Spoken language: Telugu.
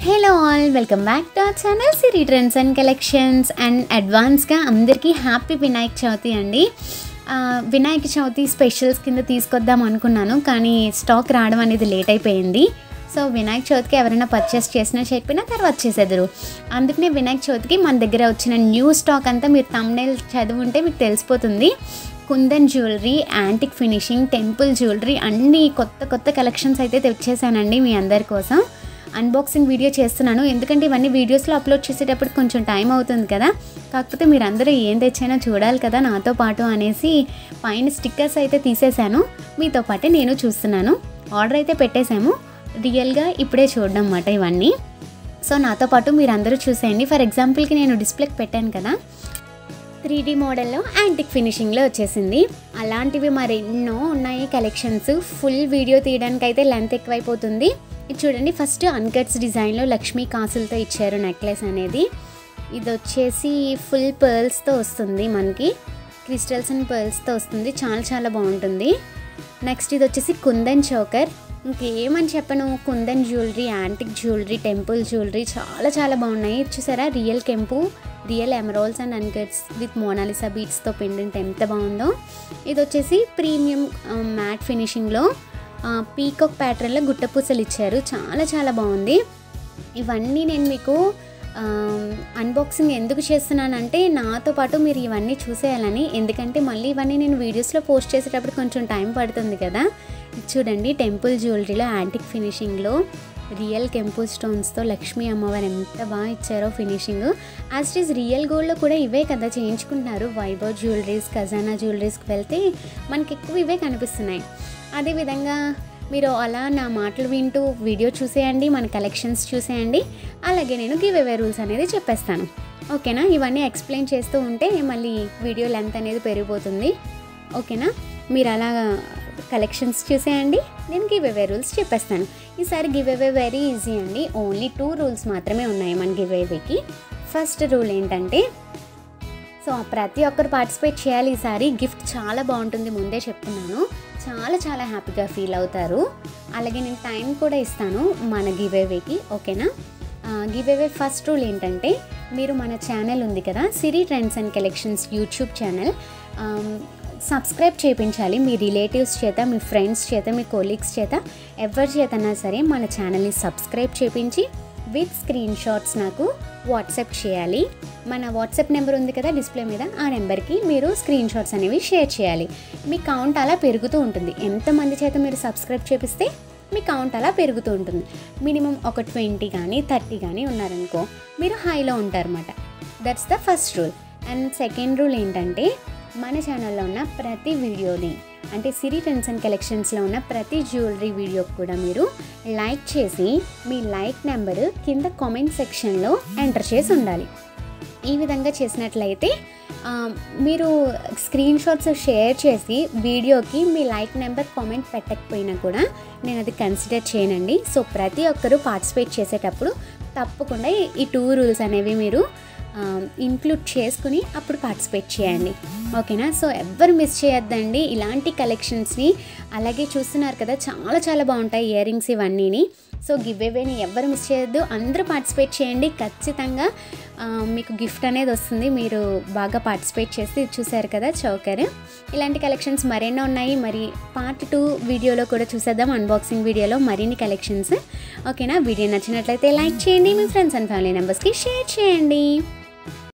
hello all welcome back to our channel Siri Trends and collections and అడ్వాన్స్గా అందరికీ హ్యాపీ వినాయక చవితి అండి ఆ, వినాయక చవితి స్పెషల్స్ కింద తీసుకొద్దాం అనుకున్నాను కానీ స్టాక్ రావడం అనేది లేట్ అయిపోయింది సో వినాయక చవితికి ఎవరైనా పర్చేస్ చేసినా చేయకపోయినా తర్వాత చేసేద్దరు అందుకనే వినాయక చవితికి మన దగ్గర వచ్చిన న్యూ స్టాక్ అంతా మీరు తమ్నేల్ చదువుంటే మీకు తెలిసిపోతుంది kundan jewellery antique finishing temple jewellery అన్ని కొత్త కొత్త కలెక్షన్స్ అయితే తెచ్చేసానండి మీ అందరి కోసం అన్బాక్సింగ్ వీడియో చేస్తున్నాను ఎందుకంటే ఇవన్నీ వీడియోస్లో అప్లోడ్ చేసేటప్పుడు కొంచెం టైం అవుతుంది కదా కాకపోతే మీరు అందరూ ఏం తెచ్చైనా చూడాలి కదా నాతో పాటు అనేసి పైన స్టిక్కర్స్ అయితే తీసేశాను మీతో పాటే నేను చూస్తున్నాను ఆర్డర్ అయితే పెట్టేశాము రియల్గా ఇప్పుడే చూడడం అన్నమాట ఇవన్నీ సో నాతో పాటు మీరు అందరూ చూసేయండి ఫర్ ఎగ్జాంపుల్కి నేను డిస్ప్లేకి పెట్టాను కదా త్రీ డీ మోడల్లో యాంటిక్ ఫినిషింగ్లో వచ్చేసింది అలాంటివి మరి ఎన్నో ఉన్నాయి కలెక్షన్స్ ఫుల్ వీడియో తీయడానికి అయితే లెంత్ ఎక్కువైపోతుంది ఇది చూడండి ఫస్ట్ అన్కట్స్ డిజైన్లో లక్ష్మీ కాసులతో ఇచ్చారు నెక్లెస్ అనేది ఇది వచ్చేసి ఫుల్ పర్ల్స్తో వస్తుంది మనకి క్రిస్టల్స్ అండ్ పర్ల్స్తో వస్తుంది చాలా చాలా బాగుంటుంది నెక్స్ట్ ఇది వచ్చేసి కుందన్ చోకర్ ఇంకేమని చెప్పను kundan jewellery antique jewellery temple jewellery చాలా చాలా బాగున్నాయి చూసారా రియల్ కెంపు real emeralds and uncuts with Monalisa బీట్స్తో పెండెంట్ ఎంత బాగుందో ఇది వచ్చేసి ప్రీమియం మ్యాట్ ఫినిషింగ్లో పీకాక్ ప్యాటర్న్లో గుట్టపూసలు ఇచ్చారు చాలా చాలా బాగుంది ఇవన్నీ నేను మీకు అన్బాక్సింగ్ ఎందుకు చేస్తున్నానంటే నాతో పాటు మీరు ఇవన్నీ చూసేయాలని ఎందుకంటే మళ్ళీ ఇవన్నీ నేను వీడియోస్లో పోస్ట్ చేసేటప్పుడు కొంచెం టైం పడుతుంది కదా ఇది చూడండి టెంపుల్ జ్యువెలరీలో యాంటిక్ ఫినిషింగ్లో రియల్ కెంపు స్టోన్స్తో లక్ష్మీ అమ్మవారు ఎంత బాగా ఇచ్చారో finishing as it is real గోల్డ్లో కూడా ఇవే కదా చేయించుకుంటున్నారు వైభవ్ జ్యువెలరీస్ ఖజానా జ్యువెలరీస్కి వెళ్తే మనకి ఎక్కువ ఇవే కనిపిస్తున్నాయి అదేవిధంగా మీరు అలా నా మాటలు వింటూ వీడియో చూసేయండి మన కలెక్షన్స్ చూసేయండి అలాగే నేను గివ్ అవే రూల్స్ అనేది చెప్పేస్తాను ఓకేనా ఇవన్నీ ఎక్స్ప్లెయిన్ చేస్తూ ఉంటే మళ్ళీ వీడియో లెంత్ అనేది పెరిగిపోతుంది ఓకేనా మీరు అలా కలెక్షన్స్ చూసేయండి నేను గివ్ అవే రూల్స్ చెప్పేస్తాను ఈసారి గివ్ అవే వెరీ ఈజీ అండి ఓన్లీ టూ రూల్స్ మాత్రమే ఉన్నాయి మన గివ్ అవేకి ఫస్ట్ రూల్ ఏంటంటే సో ప్రతి ఒక్కరు పార్టిసిపేట్ చేయాలి ఈసారి గిఫ్ట్ చాలా బాగుంటుంది ముందే చెప్తున్నాను చాలా చాలా హ్యాపీగా ఫీల్ అవుతారు అలాగే నేను టైం కూడా ఇస్తాను మన గివ్ అవేకి ఓకేనా గివ్ అవే ఫస్ట్ రూల్ ఏంటంటే మీరు మన ఛానల్ ఉంది కదా Siri trends and collections YouTube channel subscribe చేయించాలి మీ రిలేటివ్స్ చేత మీ ఫ్రెండ్స్ చేత మీ కొలీగ్స్ చేత ఎవరి చేతనా సరే మన ఛానల్ని సబ్స్క్రైబ్ చేయించి విత్ స్క్రీన్ షాట్స్ నాకు వాట్సాప్ చేయాలి మన వాట్సాప్ నెంబర్ ఉంది కదా డిస్ప్లే మీద ఆ నెంబర్కి మీరు స్క్రీన్ షాట్స్ అనేవి షేర్ చేయాలి మీ కౌంట్ అలా పెరుగుతూ ఉంటుంది ఎంతమంది చేత మీరు సబ్స్క్రైబ్ చేపిస్తే మీ కౌంట్ అలా పెరుగుతూ ఉంటుంది మినిమం ఒక ట్వంటీ కానీ థర్టీ కానీ ఉన్నారనుకో మీరు హైలో ఉంటారన్నమాట that's the first rule and second rule ఏంటంటే మన ఛానల్లో ఉన్న ప్రతి వీడియోని అంటే సిరి ట్రెండ్స్ అండ్ కలెక్షన్స్లో ఉన్న ప్రతి జ్యువెలరీ వీడియోకి కూడా మీరు లైక్ చేసి మీ లైక్ నెంబర్ కింద కామెంట్ సెక్షన్లో ఎంటర్ చేసి ఉండాలి ఈ విధంగా చేసినట్లయితే ఆ, మీరు స్క్రీన్ షాట్స్ షేర్ చేసి వీడియోకి మీ లైక్ నెంబర్ కామెంట్ పెట్టకపోయినా కూడా నేను అది కన్సిడర్ చేయనండి సో ప్రతి ఒక్కరూ పార్టిసిపేట్ చేసేటప్పుడు తప్పకుండా ఈ- ఈ టూ రూల్స్ అనేవి మీరు ఇంక్లూడ్ చేసుకుని అప్పుడు పార్టిసిపేట్ చేయండి ఓకేనా సో ఎవ్వరు మిస్ చేయొద్దండి ఇలాంటి కలెక్షన్స్ని అలాగే చూస్తున్నారు కదా చాలా చాలా బాగుంటాయి ఇయర్ రింగ్స్ ఇవన్నీని సో గివ్ అవేని ఎవ్వరు మిస్ చేయొద్దు అందరూ పార్టిసిపేట్ చేయండి ఖచ్చితంగా ఆ, మీకు గిఫ్ట్ అనేది వస్తుంది మీరు బాగా పార్టిసిపేట్ చేస్తే ఇది చూసారు కదా చౌకర్ ఇలాంటి కలెక్షన్స్ మరెన్నో ఉన్నాయి మరి పార్ట్ టూ వీడియోలో కూడా చూసేద్దాం అన్బాక్సింగ్ వీడియోలో మరిన్ని కలెక్షన్స్ ఓకేనా వీడియో నచ్చినట్లయితే లైక్ చేయండి మీ ఫ్రెండ్స్ అండ్ ఫ్యామిలీ మెంబర్స్కి షేర్ చేయండి